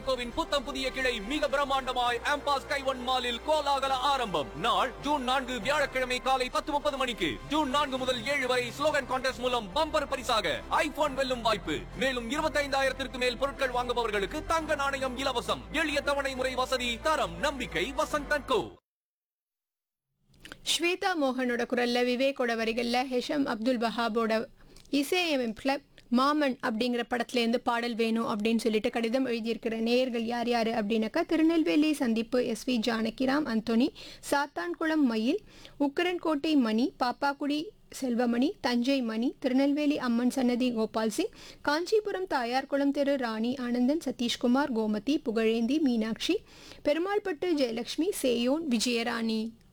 Vasanthan CoWIN புத்தம் புதிய கிளை மிக பிரம்மாண்டமாய் ஆம்பாஸ் கைவன் மாலில் கோலாகல ஆரம்பம் நாள் ஜூன் நான்கு வியாழக்கிழமை காலை பத்து முப்பது மணிக்கு ஜூன் நான்கு முதல் ஏழு வரை ஸ்லோகன் கான்டெஸ்ட் மூலம் பம்பர் பரிசாக ஐபோன் வெல்லும் வாய்ப்பு மேலும் இருபத்தைந்தாயிரத்திற்கு மேல் பொருட்கள் வாங்குபவர்களுக்கு தங்க நாணயம் இலவசம் எளிய தவணை முறை வசதி தரம் நம்பிக்கை வசந்தன் கோ ஸ்வேதா மோகனோட குரல்ல விவேக்கோட வரிகள்ல ஹெஷம் அப்துல் வஹாபோட இசையமைப்புல மாமன் அப்படிங்கிற படத்துல இருந்து பாடல் வேணும் அப்படின்னு சொல்லிட்டு கடிதம் எழுதியிருக்கிற நேயர்கள் யார் யார் அப்படின்னாக்கா திருநெல்வேலி சந்திப்பு எஸ் வி ஜானகிராம் அந்தோனி சாத்தான்குளம் மயில் உக்கரன்கோட்டை மணி பாப்பாக்குடி செல்வமணி தஞ்சை மணி திருநெல்வேலி அம்மன் சன்னதி கோபால் சிங் காஞ்சிபுரம் தாயார்குளம் திரு ராணி ஆனந்தன் சதீஷ்குமார் கோமதி புகழேந்தி மீனாட்சி பெருமாள்பட்டு ஜெயலட்சுமி சேயோன் விஜயராணி